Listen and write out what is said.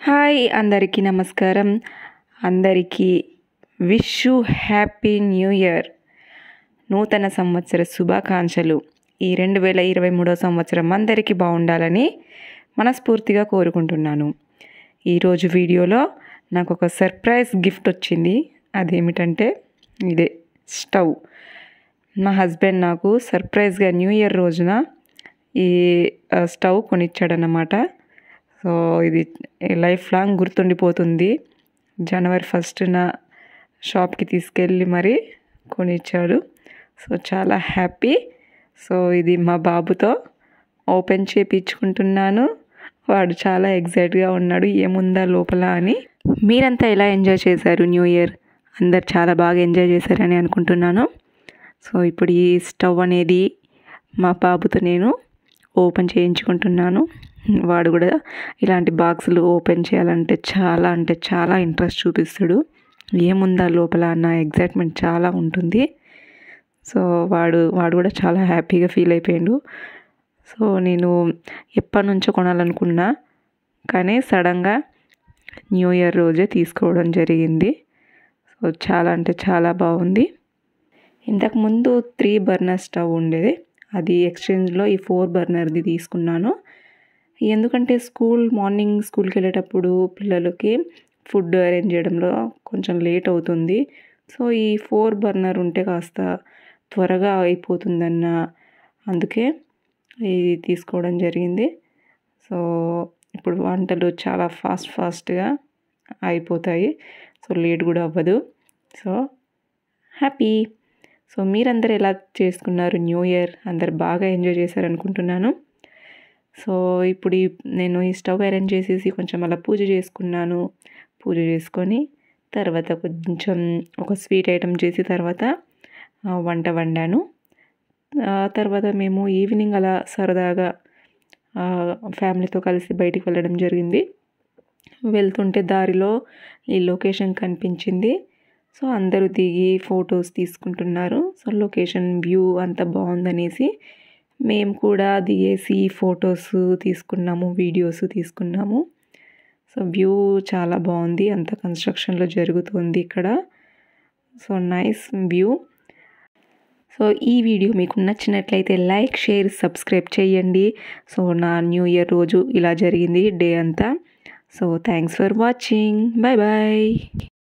hi అందరికీ నమస్కారం అందరికీ wish you happy new year నూతన సంవత్సర శుభాకాంక్షలు ఈ రెండు వేల ఇరవై మూడో సంవత్సరం అందరికీ బాగుండాలని మనస్ఫూర్తిగా కోరుకుంటున్నాను ఈరోజు వీడియోలో నాకు ఒక సర్ప్రైజ్ గిఫ్ట్ వచ్చింది అదేమిటంటే ఇదే స్టవ్ మా హస్బెండ్ నాకు సర్ప్రైజ్గా న్యూ ఇయర్ రోజున ఈ ఆ, స్టవ్ కొనిచ్చాడన్నమాట సో ఇది లైఫ్ లాంగ్ గుర్తుండిపోతుంది జనవరి ఫస్ట్న షాప్కి తీసుకెళ్ళి మరి కొనిచ్చాడు సో చాలా హ్యాపీ సో ఇది మా బాబుతో ఓపెన్ చేపించుకుంటున్నాను వాడు చాలా ఎగ్జైట్గా ఉన్నాడు ఏముందా లోపల అని మీరంతా ఎలా ఎంజాయ్ చేశారు న్యూ ఇయర్ అందరు చాలా బాగా ఎంజాయ్ చేశారని అనుకుంటున్నాను సో ఇప్పుడు ఈ స్టవ్ అనేది మా బాబుతో నేను ఓపెన్ చేయించుకుంటున్నాను వాడు కూడా ఇలాంటి బాక్సులు ఓపెన్ చేయాలంటే చాలా అంటే చాలా ఇంట్రెస్ట్ చూపిస్తాడు ఏముందా లోపల అన్న ఎగ్జైట్మెంట్ చాలా ఉంటుంది సో వాడు వాడు కూడా చాలా హ్యాపీగా ఫీల్ అయిపోయాడు సో నేను ఎప్పటి నుంచో కొనాలనుకున్నా కానీ సడన్గా న్యూ ఇయర్ రోజే తీసుకోవడం జరిగింది సో చాలా అంటే చాలా బాగుంది ఇంతకుముందు త్రీ బర్నర్ స్టవ్ ఉండేది అది ఎక్స్చేంజ్లో ఈ ఫోర్ బర్నర్ది తీసుకున్నాను ఎందుకంటే స్కూల్ మార్నింగ్ స్కూల్కి వెళ్ళేటప్పుడు పిల్లలకి ఫుడ్ అరేంజ్ చేయడంలో కొంచెం లేట్ అవుతుంది సో ఈ ఫోర్ బర్నర్ ఉంటే కాస్త త్వరగా అయిపోతుందన్న అందుకే ఇది తీసుకోవడం జరిగింది సో ఇప్పుడు వంటలు చాలా ఫాస్ట్ ఫాస్ట్గా అయిపోతాయి సో లేట్ కూడా అవ్వదు సో హ్యాపీ సో మీరందరూ ఎలా చేసుకున్నారు న్యూ ఇయర్ అందరు బాగా ఎంజాయ్ చేశారు అనుకుంటున్నాను సో ఇప్పుడు ఈ నేను ఈ స్టవ్ అరేంజ్ చేసేసి కొంచెం అలా పూజ చేసుకున్నాను పూజ చేసుకొని తర్వాత కొంచెం ఒక స్వీట్ ఐటమ్ చేసి తర్వాత ఆ, వంట వండాను ఆ తర్వాత మేము ఈవినింగ్ అలా సరదాగా ఆ, ఫ్యామిలీతో కలిసి బయటికి వెళ్ళడం జరిగింది వెళ్తుంటే దారిలో ఈ లొకేషన్ కనిపించింది సో అందరూ దిగి ఫొటోస్ తీసుకుంటున్నారు సో లొకేషన్ వ్యూ అంత బాగుందనేసి మేము కూడా దిగేసి ఫొటోస్ తీసుకున్నాము వీడియోస్ తీసుకున్నాము సో వ్యూ చాలా బాగుంది అంత కన్స్ట్రక్షన్లో జరుగుతుంది ఇక్కడ సో నైస్ వ్యూ సో ఈ వీడియో మీకు నచ్చినట్లయితే లైక్ షేర్ సబ్స్క్రైబ్ చేయండి సో నా న్యూ ఇయర్ రోజు ఇలా జరిగింది డే అంతా so thanks for watching bye bye